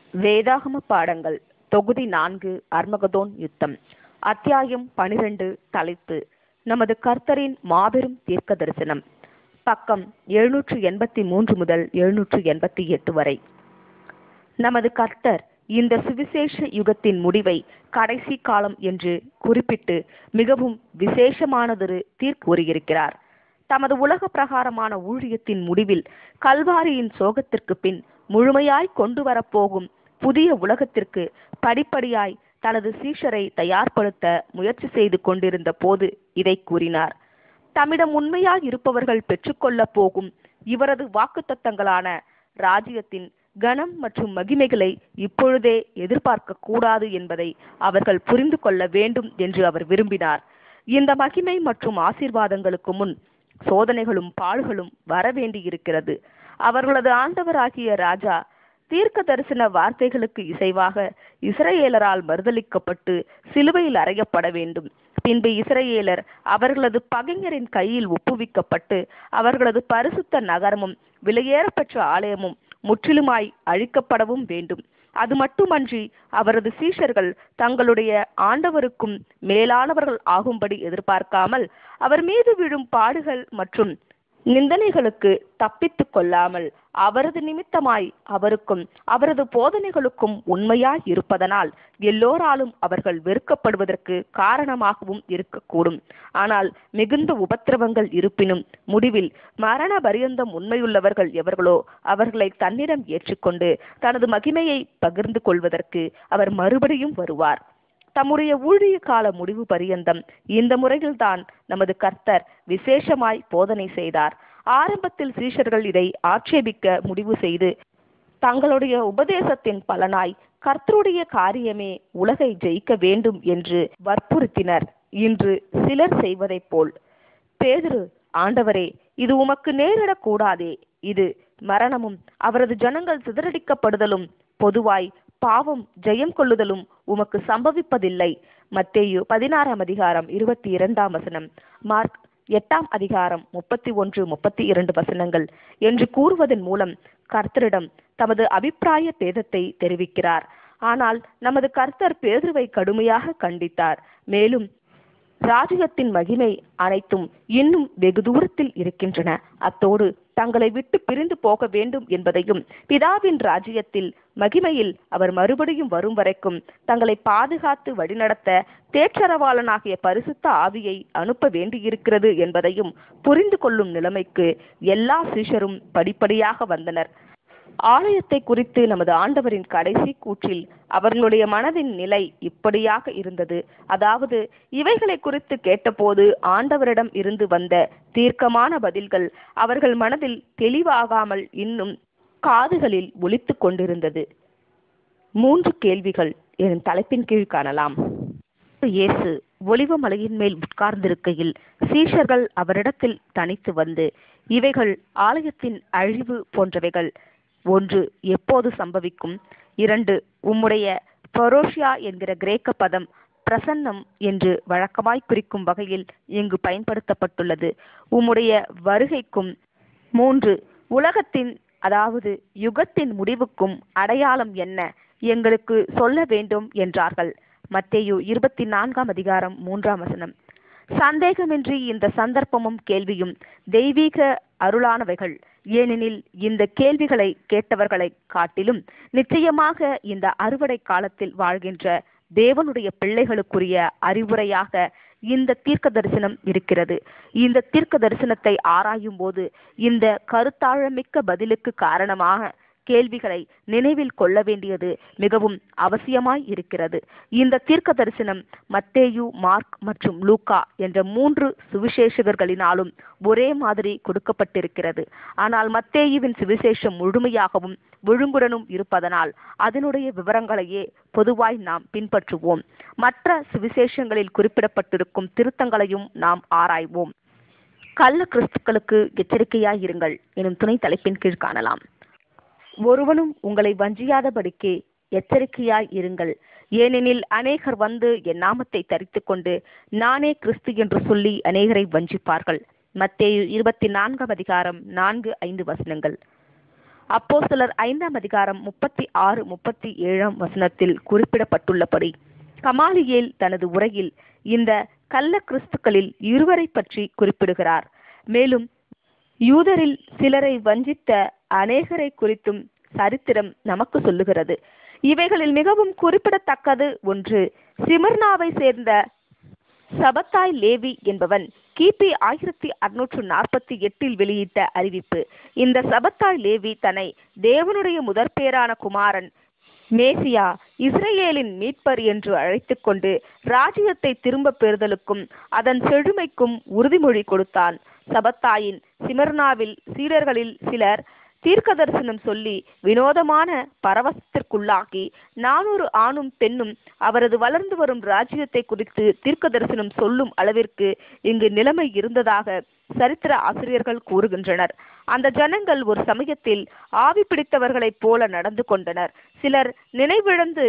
வேதாகம பாடங்கள் தொகுதி நான்கு அர்மகதோன் யுத்தம் அத்தியாயம் பனிரெண்டு தலைப்பு நமது கர்த்தரின் மாபெரும் தீர்க்க தரிசனம் பக்கம் எழுநூற்று எண்பத்தி மூன்று முதல் எழுநூற்று எண்பத்தி எட்டு வரை நமது கர்த்தர் இந்த சுவிசேஷ யுகத்தின் முடிவை கடைசி காலம் என்று குறிப்பிட்டு மிகவும் விசேஷமானதொரு தீர்ப்பு கூறியிருக்கிறார் தமது உலக பிரகாரமான ஊழியத்தின் முடிவில் கல்வாரியின் சோகத்திற்கு பின் முழுமையாய் கொண்டு வரப்போகும் புதிய உலகத்திற்கு படிப்படியாய் தனது சீஷரை தயார்படுத்த முயற்சி செய்து கொண்டிருந்த போது இதை கூறினார் தம்மிடம் உண்மையாய் இருப்பவர்கள் பெற்றுக்கொள்ளப் போகும் இவரது வாக்குத்தத்தங்களான ராஜ்யத்தின் கனம் மற்றும் மகிமைகளை இப்பொழுதே எதிர்பார்க்க கூடாது என்பதை அவர்கள் புரிந்து கொள்ள வேண்டும் என்று அவர் விரும்பினார் இந்த மகிமை மற்றும் ஆசீர்வாதங்களுக்கு முன் சோதனைகளும் பாடுகளும் வரவேண்டியிருக்கிறது அவர்களது ஆண்டவராகிய ராஜா தீர்க்க தரிசன வார்த்தைகளுக்கு இசைவாக இஸ்ரேலரால் மறுதளிக்கப்பட்டு சிலுவையில் அறையப்பட வேண்டும் பின்பு இஸ்ரேலர் அவர்களது பகைஞரின் கையில் ஒப்புவிக்கப்பட்டு அவர்களது பரிசுத்த நகரமும் விலையேறப்பெற்ற ஆலயமும் முற்றிலுமாய் அழிக்கப்படவும் வேண்டும் அது மட்டுமன்றி அவரது சீஷர்கள் தங்களுடைய ஆண்டவருக்கும் மேலானவர்கள் ஆகும்படி எதிர்பார்க்காமல் அவர் மீது விழும் பாடுகள் மற்றும் நிந்தனைகளுக்கு தப்பித்துக் கொள்ளாமல் அவரது நிமித்தமாய் அவருக்கும் அவரது போதனைகளுக்கும் உண்மையாய் இருப்பதனால் எல்லோராலும் அவர்கள் வெறுக்கப்படுவதற்கு காரணமாகவும் இருக்கக்கூடும் ஆனால் மிகுந்த உபத்திரவங்கள் இருப்பினும் முடிவில் மரண பரியந்தம் உண்மையுள்ளவர்கள் எவர்களோ அவர்களை தன்னிடம் ஏற்றுக்கொண்டு தனது மகிமையை பகிர்ந்து கொள்வதற்கு அவர் மறுபடியும் வருவார் தம்முடைய ஊழிய கால முடிவு பரியந்தம் இந்த முறையில்தான் நமது கர்த்தர் விசேஷமாய் போதனை செய்தார் ஆரம்பத்தில் சீஷர்கள் இதை ஆட்சேபிக்க முடிவு செய்து தங்களுடைய உபதேசத்தின் பலனாய் கர்த்தருடைய காரியமே உலகை ஜெயிக்க வேண்டும் என்று வற்புறுத்தினர் இன்று சிலர் செய்வதைப் போல் பேதுரு ஆண்டவரே இது உமக்கு நேரிடக்கூடாதே இது மரணமும் அவரது ஜனங்கள் சிதறடிக்கப்படுதலும் பொதுவாய் பாவம் ஜெயம் கொள்ளுதலும் உமக்கு சம்பவிப்பதில்லை மத்தேயு பதினாறாம் அதிகாரம் இருபத்தி இரண்டாம் வசனம் மார்க் எட்டாம் அதிகாரம் முப்பத்தி ஒன்று முப்பத்தி இரண்டு வசனங்கள் என்று கூறுவதன் மூலம் கர்த்தரிடம் தமது அபிப்பிராய பேதத்தை தெரிவிக்கிறார் ஆனால் நமது கர்த்தர் பேதுருவை கடுமையாக கண்டித்தார் மேலும் ராஜ்யத்தின் மகிமை அனைத்தும் இன்னும் வெகு தூரத்தில் இருக்கின்றன அத்தோடு தங்களை விட்டு பிரிந்து போக வேண்டும் என்பதையும் பிதாவின் ராஜ்யத்தில் மகிமையில் அவர் மறுபடியும் வரும் வரைக்கும் தங்களை பாதுகாத்து வழிநடத்த தேற்றரவாளனாகிய பரிசுத்த ஆவியை அனுப்ப வேண்டியிருக்கிறது என்பதையும் புரிந்து கொள்ளும் நிலைமைக்கு எல்லா சீஷரும் படிப்படியாக வந்தனர் ஆலயத்தை குறித்து நமது ஆண்டவரின் கடைசி கூற்றில் அவர்களுடைய மனதின் நிலை இப்படியாக இருந்தது அதாவது இவைகளை குறித்து கேட்டபோது ஆண்டவரிடம் இருந்து வந்த தீர்க்கமான பதில்கள் அவர்கள் மனதில் தெளிவாகாமல் இன்னும் காதுகளில் ஒலித்து கொண்டிருந்தது மூன்று கேள்விகள் என் தலைப்பின் கீழ் காணலாம் இயேசு ஒலிவ மலையின் மேல் உட்கார்ந்திருக்கையில் சீஷர்கள் அவரிடத்தில் தனித்து வந்து இவைகள் ஆலயத்தின் அழிவு போன்றவைகள் ஒன்று எப்போது சம்பவிக்கும் இரண்டு உம்முடைய பரோஷியா என்கிற கிரேக்க பதம் பிரசன்னம் என்று வழக்கமாய் குறிக்கும் வகையில் இங்கு பயன்படுத்தப்பட்டுள்ளது உம்முடைய வருகைக்கும் மூன்று உலகத்தின் அதாவது யுகத்தின் முடிவுக்கும் அடையாளம் என்ன எங்களுக்கு சொல்ல வேண்டும் என்றார்கள் மத்தேயு இருபத்தி நான்காம் அதிகாரம் மூன்றாம் வசனம் சந்தேகமின்றி இந்த சந்தர்ப்பமும் கேள்வியும் தெய்வீக அருளானவைகள் ஏனெனில் இந்த கேள்விகளை கேட்டவர்களை காட்டிலும் நிச்சயமாக இந்த அறுவடை காலத்தில் வாழ்கின்ற தேவனுடைய பிள்ளைகளுக்குரிய அறிவுரையாக இந்த தீர்க்க தரிசனம் இருக்கிறது இந்த தீர்க்க தரிசனத்தை ஆராயும் போது இந்த கருத்தாழமிக்க பதிலுக்கு காரணமாக கேள்விகளை நினைவில் கொள்ள வேண்டியது மிகவும் அவசியமாய் இருக்கிறது இந்த தீர்க்க தரிசனம் மத்தேயு மார்க் மற்றும் லூக்கா என்ற மூன்று சுவிசேஷகர்களினாலும் ஒரே மாதிரி கொடுக்கப்பட்டிருக்கிறது ஆனால் மத்தேயுவின் சுவிசேஷம் முழுமையாகவும் ஒழுங்குடனும் இருப்பதனால் அதனுடைய விவரங்களையே பொதுவாய் நாம் பின்பற்றுவோம் மற்ற சுவிசேஷங்களில் குறிப்பிடப்பட்டிருக்கும் திருத்தங்களையும் நாம் ஆராய்வோம் கள்ள கிறிஸ்துக்களுக்கு எச்சரிக்கையாயிருங்கள் எனும் துணை தலைப்பின் கீழ் காணலாம் ஒருவனும் உங்களை வஞ்சியாதபடிக்கு எச்சரிக்கையாய் இருங்கள் ஏனெனில் அநேகர் வந்து என் நாமத்தை தரித்து கொண்டு நானே கிறிஸ்து என்று சொல்லி அநேகரை வஞ்சிப்பார்கள் மத்தேயு இருபத்தி நான்காம் அதிகாரம் நான்கு ஐந்து வசனங்கள் அப்போஸ்தலர் ஐந்தாம் அதிகாரம் முப்பத்தி ஆறு முப்பத்தி ஏழாம் வசனத்தில் குறிப்பிடப்பட்டுள்ளபடி கமாலியேல் தனது உரையில் இந்த கள்ள கிறிஸ்துக்களில் இருவரை பற்றி குறிப்பிடுகிறார் மேலும் யூதரில் சிலரை வஞ்சித்த அநேகரை குறித்தும் சரித்திரம் நமக்கு சொல்லுகிறது இவைகளில் மிகவும் குறிப்பிடத்தக்கது ஒன்று சிமர்னாவை சேர்ந்த சபத்தாய் லேவி என்பவன் கிபி ஆயிரத்தி அறுநூற்று நாற்பத்தி எட்டில் வெளியிட்ட அறிவிப்பு இந்த சபத்தாய் லேவி தன்னை தேவனுடைய முதற்பேரான குமாரன் மேசியா இஸ்ரேலின் மீட்பர் என்று அழைத்துக் கொண்டு ராஜ்யத்தை திரும்ப பெறுதலுக்கும் அதன் செழுமைக்கும் உறுதிமொழி கொடுத்தான் சபத்தாயின் சிமர்னாவில் சீடர்களில் சிலர் தீர்க்க தரிசனம் சொல்லி வினோதமான பரவசத்திற்குள்ளாகி நானூறு ஆணும் பெண்ணும் அவரது வளர்ந்து வரும் ராஜ்யத்தை குறித்து தீர்க்க தரிசனம் சொல்லும் அளவிற்கு இங்கு நிலைமை இருந்ததாக சரித்திர ஆசிரியர்கள் கூறுகின்றனர் அந்த ஜனங்கள் ஒரு சமயத்தில் ஆவி பிடித்தவர்களைப் போல நடந்து கொண்டனர் சிலர் நினைவிழந்து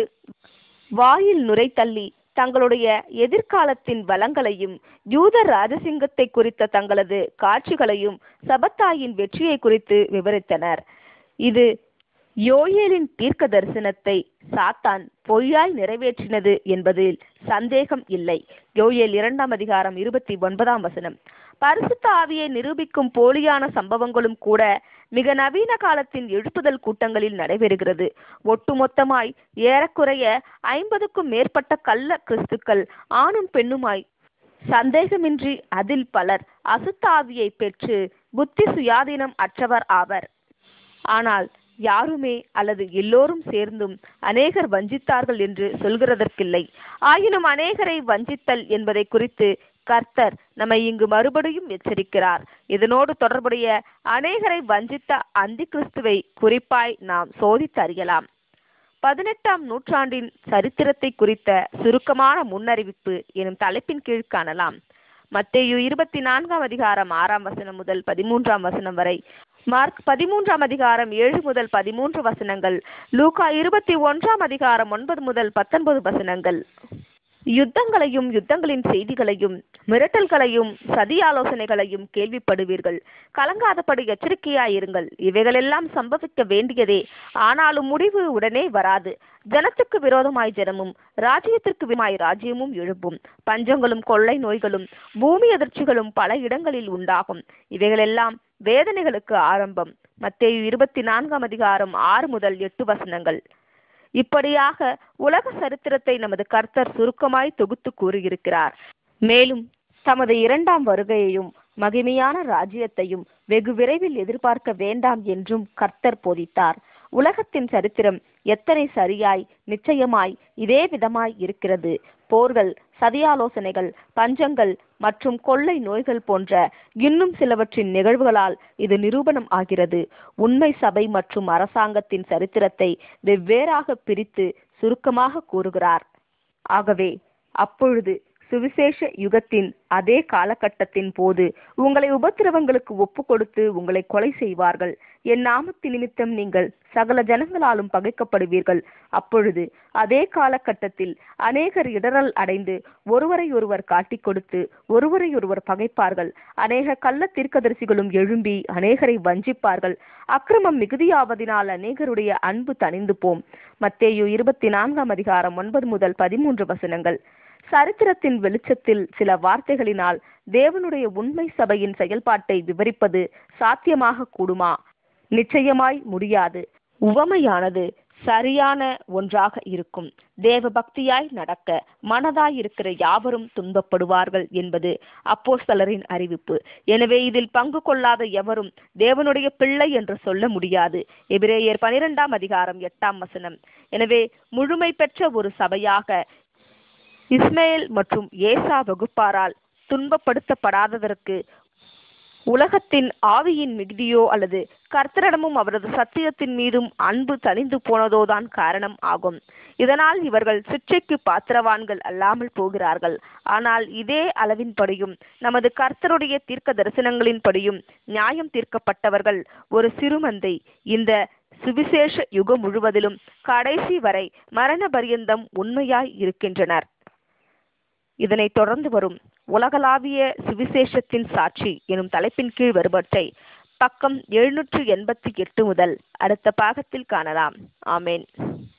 வாயில் நுரை தள்ளி தங்களுடைய எதிர்காலத்தின் வளங்களையும் யூத ராஜசிங்கத்தை குறித்த தங்களது காட்சிகளையும் சபத்தாயின் வெற்றியை குறித்து விவரித்தனர் இது யோயேலின் தீர்க்க தரிசனத்தை சாத்தான் பொய்யாய் நிறைவேற்றினது என்பதில் சந்தேகம் இல்லை யோயேல் இரண்டாம் அதிகாரம் இருபத்தி ஒன்பதாம் வசனம் பரிசுத்த ஆவியை நிரூபிக்கும் போலியான சம்பவங்களும் கூட மிக நவீன காலத்தின் எழுப்புதல் கூட்டங்களில் நடைபெறுகிறது ஒட்டுமொத்தமாய் ஏறக்குறைய ஐம்பதுக்கும் மேற்பட்ட கள்ள கிறிஸ்துக்கள் ஆணும் பெண்ணுமாய் சந்தேகமின்றி அதில் பலர் அசுத்தாவியை பெற்று புத்தி சுயாதீனம் அற்றவர் ஆவர் ஆனால் யாருமே அல்லது எல்லோரும் சேர்ந்தும் அநேகர் வஞ்சித்தார்கள் என்று சொல்கிறதற்கில்லை ஆயினும் அநேகரை வஞ்சித்தல் என்பதை குறித்து கர்த்தர் நம்மை இங்கு மறுபடியும் எச்சரிக்கிறார் இதனோடு தொடர்புடைய அநேகரை வஞ்சித்த அந்தி கிறிஸ்துவை குறிப்பாய் நாம் சோதித்து அறியலாம் பதினெட்டாம் நூற்றாண்டின் சரித்திரத்தை குறித்த சுருக்கமான முன்னறிவிப்பு எனும் தலைப்பின் கீழ் காணலாம் மத்தேயு இருபத்தி நான்காம் அதிகாரம் ஆறாம் வசனம் முதல் பதிமூன்றாம் வசனம் வரை மார்க் பதிமூன்றாம் அதிகாரம் ஏழு முதல் பதிமூன்று வசனங்கள் லூகா இருபத்தி ஒன்றாம் அதிகாரம் ஒன்பது முதல் பத்தொன்பது வசனங்கள் யுத்தங்களையும் யுத்தங்களின் செய்திகளையும் மிரட்டல்களையும் சதி ஆலோசனைகளையும் கேள்விப்படுவீர்கள் கலங்காதபடி எச்சரிக்கையாயிருங்கள் இவைகளெல்லாம் சம்பவிக்க வேண்டியதே ஆனாலும் முடிவு உடனே வராது ஜனத்துக்கு விரோதமாய் ஜனமும் ராஜ்யத்திற்கு விமாய் ராஜ்யமும் எழுப்பும் பஞ்சங்களும் கொள்ளை நோய்களும் பூமி அதிர்ச்சிகளும் பல இடங்களில் உண்டாகும் இவைகளெல்லாம் வேதனைகளுக்கு ஆரம்பம் மத்தேயு இருபத்தி நான்காம் அதிகாரம் ஆறு முதல் எட்டு வசனங்கள் இப்படியாக உலக சரித்திரத்தை நமது கர்த்தர் சுருக்கமாய் தொகுத்து கூறியிருக்கிறார் மேலும் தமது இரண்டாம் வருகையையும் மகிமையான ராஜ்யத்தையும் வெகு விரைவில் எதிர்பார்க்க வேண்டாம் என்றும் கர்த்தர் போதித்தார் உலகத்தின் சரித்திரம் எத்தனை சரியாய் நிச்சயமாய் இதே விதமாய் இருக்கிறது போர்கள் சதியாலோசனைகள் பஞ்சங்கள் மற்றும் கொள்ளை நோய்கள் போன்ற இன்னும் சிலவற்றின் நிகழ்வுகளால் இது நிரூபணம் ஆகிறது உண்மை சபை மற்றும் அரசாங்கத்தின் சரித்திரத்தை வெவ்வேறாக பிரித்து சுருக்கமாக கூறுகிறார் ஆகவே அப்பொழுது சுவிசேஷ யுகத்தின் அதே காலகட்டத்தின் போது உங்களை உபத்திரவங்களுக்கு ஒப்பு கொடுத்து உங்களை கொலை செய்வார்கள் என் நாமத்து நிமித்தம் நீங்கள் சகல ஜனங்களாலும் பகைக்கப்படுவீர்கள் அப்பொழுது அதே காலகட்டத்தில் அநேகர் இடரல் அடைந்து ஒருவரை ஒருவர் காட்டிக் கொடுத்து ஒருவரை ஒருவர் பகைப்பார்கள் அநேக கள்ள தீர்க்கதரிசிகளும் எழும்பி அநேகரை வஞ்சிப்பார்கள் அக்கிரமம் மிகுதியாவதினால் அநேகருடைய அன்பு தணிந்து போம் மத்தேயு இருபத்தி நான்காம் அதிகாரம் ஒன்பது முதல் பதிமூன்று வசனங்கள் சரித்திரத்தின் வெளிச்சத்தில் சில வார்த்தைகளினால் தேவனுடைய உண்மை சபையின் செயல்பாட்டை விவரிப்பது சாத்தியமாக கூடுமா நிச்சயமாய் முடியாது உவமையானது சரியான ஒன்றாக இருக்கும் தேவ பக்தியாய் நடக்க மனதாய் இருக்கிற யாவரும் துன்பப்படுவார்கள் என்பது அப்போஸ்தலரின் அறிவிப்பு எனவே இதில் பங்கு கொள்ளாத எவரும் தேவனுடைய பிள்ளை என்று சொல்ல முடியாது எபிரேயர் பனிரெண்டாம் அதிகாரம் எட்டாம் வசனம் எனவே முழுமை பெற்ற ஒரு சபையாக இஸ்மேல் மற்றும் ஏசா வகுப்பாரால் துன்பப்படுத்தப்படாததற்கு உலகத்தின் ஆவியின் மிகுதியோ அல்லது கர்த்தரிடமும் அவரது சத்தியத்தின் மீதும் அன்பு தணிந்து போனதோதான் காரணம் ஆகும் இதனால் இவர்கள் சிற்றைக்கு பாத்திரவான்கள் அல்லாமல் போகிறார்கள் ஆனால் இதே அளவின்படியும் நமது கர்த்தருடைய தீர்க்க தரிசனங்களின்படியும் நியாயம் தீர்க்கப்பட்டவர்கள் ஒரு சிறுமந்தை இந்த சுவிசேஷ யுகம் முழுவதிலும் கடைசி வரை மரண பரியந்தம் உண்மையாய் இருக்கின்றனர் இதனைத் தொடர்ந்து வரும் உலகளாவிய சுவிசேஷத்தின் சாட்சி எனும் தலைப்பின் கீழ் வருபவற்றை பக்கம் எழுநூற்று எண்பத்தி எட்டு முதல் அடுத்த பாகத்தில் காணலாம் ஆமேன்